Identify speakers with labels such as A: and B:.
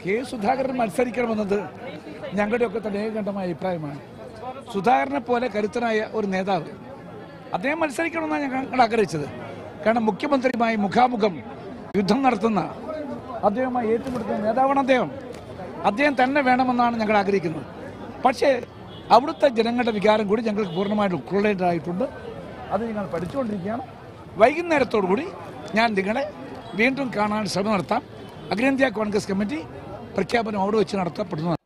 A: K Sudhakaran മത്സരിക്കണമെന്നത് ഞങ്ങളുടെയൊക്കെ തന്നെ ഏകണ്ഠമായ അഭിപ്രായമാണ് സുധാകരനെ പോലെ കരുത്തനായ ഒരു നേതാവ് അദ്ദേഹം മത്സരിക്കണമെന്നാണ് ഞങ്ങൾ ആഗ്രഹിച്ചത് കാരണം മുഖ്യമന്ത്രിയുമായി മുഖാമുഖം യുദ്ധം നടത്തുന്ന അദ്ദേഹവുമായി ഏറ്റുമുട്ടുന്ന നേതാവാണ് അദ്ദേഹം അദ്ദേഹം തന്നെ വേണമെന്നാണ് ഞങ്ങൾ ആഗ്രഹിക്കുന്നത് പക്ഷേ അവിടുത്തെ ജനങ്ങളുടെ വികാരം കൂടി ഞങ്ങൾക്ക് പൂർണ്ണമായിട്ട് ഉൾക്കൊള്ളേണ്ടതായിട്ടുണ്ട് അത് ഞങ്ങൾ പഠിച്ചുകൊണ്ടിരിക്കുകയാണ് വൈകുന്നേരത്തോടു കൂടി ഞാൻ നിങ്ങളെ വീണ്ടും കാണാൻ ശ്രമം നടത്താം അഖിലേന്ത്യാ കോൺഗ്രസ് കമ്മിറ്റി പ്രഖ്യാപനം അവിടെ വെച്ച് നടത്തപ്പെടുന്നു